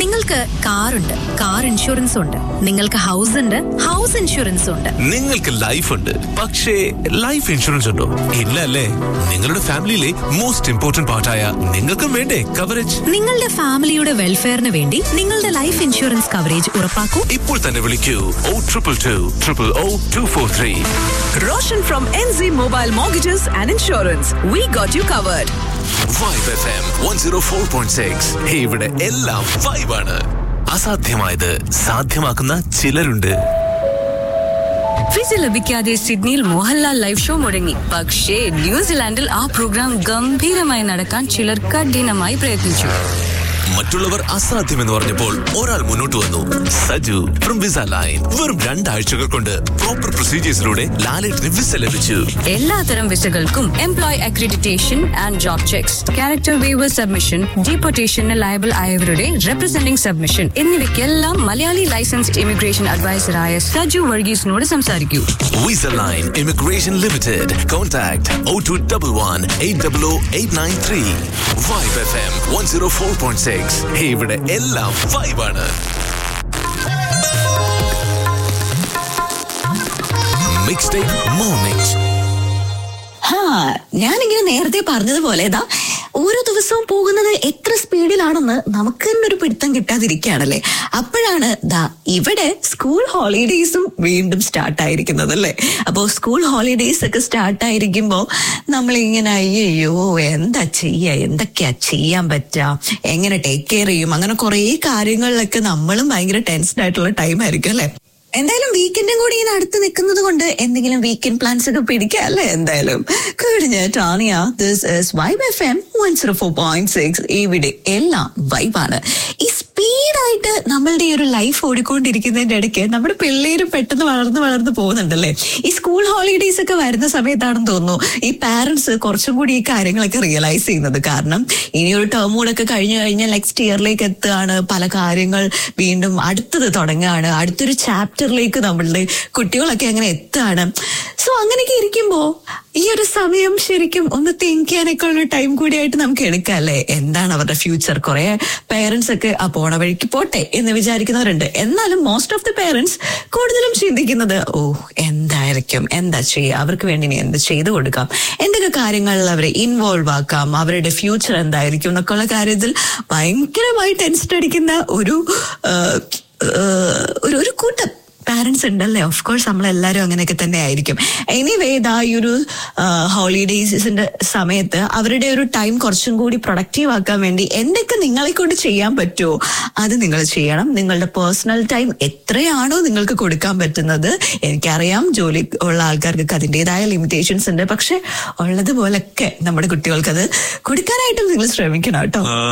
നിങ്ങൾക്ക് കാറുണ്ട് car insurance ഉണ്ട് നിങ്ങൾക്ക് ഹൗസ് ഉണ്ട് ഹൗസ് ഇൻഷുറൻസ് ഉണ്ട് നിങ്ങൾക്ക് ലൈഫ് ഉണ്ട് പക്ഷേ ലൈഫ് ഇൻഷുറൻസ് ഉണ്ടോ ഇല്ല അല്ലേ നിങ്ങളുടെ ഫാമിലിയിലെ മോസ്റ്റ് ഇമ്പോർട്ടന്റ് പാർട്ടായ നിങ്ങൾക്കും വേണ്ടേ കവറേജ് നിങ്ങളുടെ ഫാമിലിയുടെ വെൽഫെയറിന് വേണ്ടി നിങ്ങളുടെ ലൈഫ് ഇൻഷുറൻസ് കവറേജ് ഉറപ്പാക്കൂ ഇപ്പോൾ തന്നെ വിളിക്കൂ O triple two triple O two four three Roshan from NZ Mobile Mortgages and Insurance. We got you covered. Vibe F M one zero four point six ഇവിടെ എല്ലാം വൈബാണ് അസാധ്യമായത് സാധ്യമാക്കുന്ന ചിലരുണ്ട് വിസ ലഭിക്കാതെ സിഡ്നിയിൽ മോഹൻലാൽ ലൈവ് ഷോ മുടങ്ങി പക്ഷേ ന്യൂസിലാൻഡിൽ ആ പ്രോഗ്രാം ഗംഭീരമായി നടക്കാൻ ചിലർ കഠിനമായി പ്രയത്നിച്ചു മറ്റുള്ളവർ അസാധ്യമെന്ന് പറഞ്ഞപ്പോൾ ഒരാൾ മുന്നോട്ട് വന്നു സജു ഫ്രം വിസ ലൈൻ വെറും രണ്ടാഴ്ചകൾ കൊണ്ട് പ്രോപ്പർ പ്രൊസീജിയേഴ്സിലൂടെ ലാലേട്ടിന് വിസ ലഭിച്ചു എല്ലാത്തരം വിസകൾക്കും employ accreditation and job checks character waiver submission ഡീപ്പോർട്ടേഷന് ലയബിൾ ആയവരുടെ റെപ്രസെന്റിംഗ് സബ്മിഷൻ എന്നിവയ്ക്കെല്ലാം മലയാളി ലൈസൻസ്ഡ് ഇമിഗ്രേഷൻ അഡ്വൈസറായ സജു വർഗീസിനോട് സംസാരിക്കൂ visa line immigration limited contact O two double one eight double O eight nine three vibe F M one zero four point six ഇവിടെ എല്ലാം വൈബാണ് mix take morning ഹാ ഞാനിങ്ങനെ നേരത്തെ പറഞ്ഞതുപോലെ ഇതാ ഓരോ ദിവസവും പോകുന്നത് എത്ര സ്പീഡിലാണെന്ന് നമുക്ക് തന്നെ ഒരു പിടുത്തം കിട്ടാതിരിക്കുകയാണല്ലേ അപ്പോഴാണ് ദാ ഇവിടെ സ്കൂൾ ഹോളിഡേയ്സും വീണ്ടും സ്റ്റാർട്ട് ആയിരിക്കുന്നത് അല്ലേ അപ്പോൾ സ്കൂൾ ഹോളിഡേയ്സ് ഒക്കെ സ്റ്റാർട്ട് ആയിരിക്കുമ്പോ നമ്മളിങ്ങനെ അയ്യോ എന്താ ചെയ്യാ എന്തൊക്കെയാ ചെയ്യാൻ പറ്റുക എങ്ങനെ ടേക്ക് കെയർ ചെയ്യും അങ്ങനെ കുറേ കാര്യങ്ങളിലൊക്കെ നമ്മളും ഭയങ്കര ടെൻസ്ഡ് ആയിട്ടുള്ള ടൈം ആയിരിക്കും അല്ലേ എന്തായാലും വീക്കെൻഡും കൂടി ഇങ്ങനെ അടുത്ത് നിൽക്കുന്നത് കൊണ്ട് എന്തെങ്കിലും വീക്കെൻഡ് പ്ലാൻസ് ഒക്കെ പിടിക്കാം അല്ലേ എന്തായാലും കഴിഞ്ഞ ടാണിയ this is vibe F M one zero four point six ഇവിടെ എല്ലാം വൈബാണ് ഈ സ്പീഡായിട്ട് നമ്മളുടെ ഈ ഒരു ലൈഫ് ഓടിക്കൊണ്ടിരിക്കുന്നതിന്റെ ഇടയ്ക്ക് നമ്മുടെ പിള്ളേരും പെട്ടെന്ന് വളർന്ന് വളർന്ന് പോകുന്നുണ്ടല്ലേ ഈ സ്കൂൾ ഹോളിഡേയ്സ് ഒക്കെ വരുന്ന സമയത്താണെന്ന് തോന്നുന്നു ഈ പാരന്റ്സ് കുറച്ചും കൂടി ഈ കാര്യങ്ങളൊക്കെ റിയലൈസ് ചെയ്യുന്നത് കാരണം ഇനി ഒരു ടേം കൂടെ കഴിഞ്ഞു കഴിഞ്ഞാൽ നെക്സ്റ്റ് ഇയറിലേക്ക് എത്തുകയാണ് പല കാര്യങ്ങൾ വീണ്ടും അടുത്തത് തുടങ്ങുകയാണ് അടുത്തൊരു ചാപ്റ്ററിലേക്ക് നമ്മളുടെ കുട്ടികളൊക്കെ അങ്ങനെ എത്തുകയാണ് സോ അങ്ങനെയൊക്കെ ഇരിക്കുമ്പോ ഈ ഒരു സമയം ശരിക്കും ഒന്ന് തിങ്ക് ചെയ്യാനൊക്കെ ഉള്ള ടൈം കൂടിയായിട്ട് നമുക്ക് എടുക്കാം അല്ലേ എന്താണ് അവരുടെ ഫ്യൂച്ചർ കുറെ പേരൻസ് ഒക്കെ ആ പോണ വഴിക്ക് പോട്ടെ എന്ന് വിചാരിക്കുന്നവരുണ്ട് എന്നാലും മോസ്റ്റ് ഓഫ് ദി പേരൻസ് കൂടുതലും ചിന്തിക്കുന്നത് ഓ എന്തായിരിക്കും എന്താ ചെയ്യുക അവർക്ക് വേണ്ടി ഇനി എന്ത് ചെയ്തു കൊടുക്കാം എന്തൊക്കെ കാര്യങ്ങളിൽ അവരെ ഇൻവോൾവ് ആക്കാം അവരുടെ ഫ്യൂച്ചർ എന്തായിരിക്കും എന്നൊക്കെ ഉള്ള കാര്യത്തിൽ ഭയങ്കരമായി ടെൻഷൻ അടിക്കുന്ന ഒരു ആ, ആ, ഒരു ഒരു കൂട്ടം പാരന്റ്സ് ഉണ്ടല്ലേ ഓഫ് കോഴ്സ് നമ്മളെല്ലാവരും അങ്ങനെയൊക്കെ തന്നെ ആയിരിക്കും എനിവേ ഇതാ ഈ ഒരു ഹോളിഡേയ്സിന്റെ സമയത്ത് അവരുടെ ഒരു ടൈം കുറച്ചും കൂടി പ്രൊഡക്റ്റീവ് ആക്കാൻ വേണ്ടി എന്തൊക്കെ നിങ്ങളെ കൊണ്ട് ചെയ്യാൻ പറ്റുമോ അത് നിങ്ങൾ ചെയ്യണം നിങ്ങളുടെ പേഴ്സണൽ ടൈം എത്രയാണോ നിങ്ങൾക്ക് കൊടുക്കാൻ പറ്റുന്നത് എനിക്കറിയാം ജോലി ഉള്ള ആൾക്കാർക്ക് അതിൻ്റെതായ ലിമിറ്റേഷൻസ് ഉണ്ട് പക്ഷെ ഉള്ളതുപോലൊക്കെ നമ്മുടെ കുട്ടികൾക്ക് അത് കൊടുക്കാനായിട്ടും നിങ്ങൾ ശ്രമിക്കണം കേട്ടോ